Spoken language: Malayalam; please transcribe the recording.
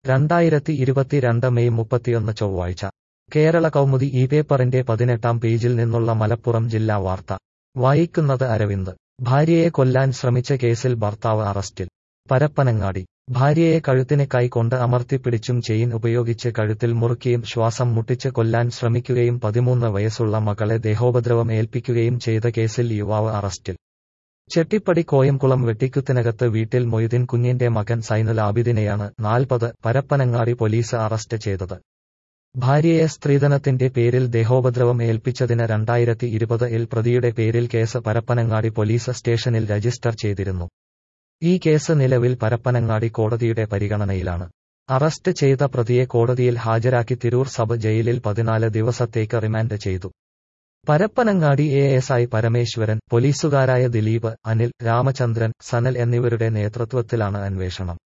രണ്ടായിരത്തി ഇരുപത്തിരണ്ട് മെയ് മുപ്പത്തിയൊന്ന് ചൊവ്വാഴ്ച കേരള കൗമുദി ഈ പേപ്പറിന്റെ പതിനെട്ടാം പേജിൽ നിന്നുള്ള മലപ്പുറം ജില്ലാ വാർത്ത വായിക്കുന്നത് അരവിന്ദ് ഭാര്യയെ കൊല്ലാൻ ശ്രമിച്ച കേസിൽ ഭർത്താവ് അറസ്റ്റിൽ പരപ്പനങ്ങാടി ഭാര്യയെ കഴുത്തിന് കൈകൊണ്ട് അമർത്തിപ്പിടിച്ചും ചെയിൻ ഉപയോഗിച്ച് കഴുത്തിൽ മുറുക്കിയും ശ്വാസം മുട്ടിച്ച് കൊല്ലാൻ ശ്രമിക്കുകയും പതിമൂന്ന് വയസ്സുള്ള മകളെ ദേഹോപദ്രവം ഏൽപ്പിക്കുകയും ചെയ്ത കേസിൽ യുവാവ് അറസ്റ്റിൽ ചെട്ടിപ്പടി കോയംകുളം വെട്ടിക്കുത്തിനകത്ത് വീട്ടിൽ മൊയ്തീൻ കുഞ്ഞിന്റെ മകൻ സൈനുൽ ആബിദിനെയാണ് നാൽപ്പത് പരപ്പനങ്ങാടി പോലീസ് അറസ്റ്റ് ചെയ്തത് ഭാര്യയെ സ്ത്രീധനത്തിന്റെ പേരിൽ ദേഹോപദ്രവം ഏൽപ്പിച്ചതിന് രണ്ടായിരത്തി ഇരുപത് ഇൽ പ്രതിയുടെ പേരിൽ കേസ് പരപ്പനങ്ങാടി പോലീസ് സ്റ്റേഷനിൽ രജിസ്റ്റർ ചെയ്തിരുന്നു ഈ കേസ് നിലവിൽ പരപ്പനങ്ങാടി കോടതിയുടെ പരിഗണനയിലാണ് അറസ്റ്റ് ചെയ്ത പ്രതിയെ കോടതിയിൽ ഹാജരാക്കി തിരൂർ സബ് ജയിലിൽ പതിനാല് ദിവസത്തേക്ക് റിമാൻഡ് ചെയ്തു Parappanangadi A S I Parameswaran പോലീസുകാരായ ദിലീപ് അനിൽ രാമചന്ദ്രൻ സനൽ എന്നിവരുടെ നേതൃത്വത്തിലാണ് അന്വേഷണം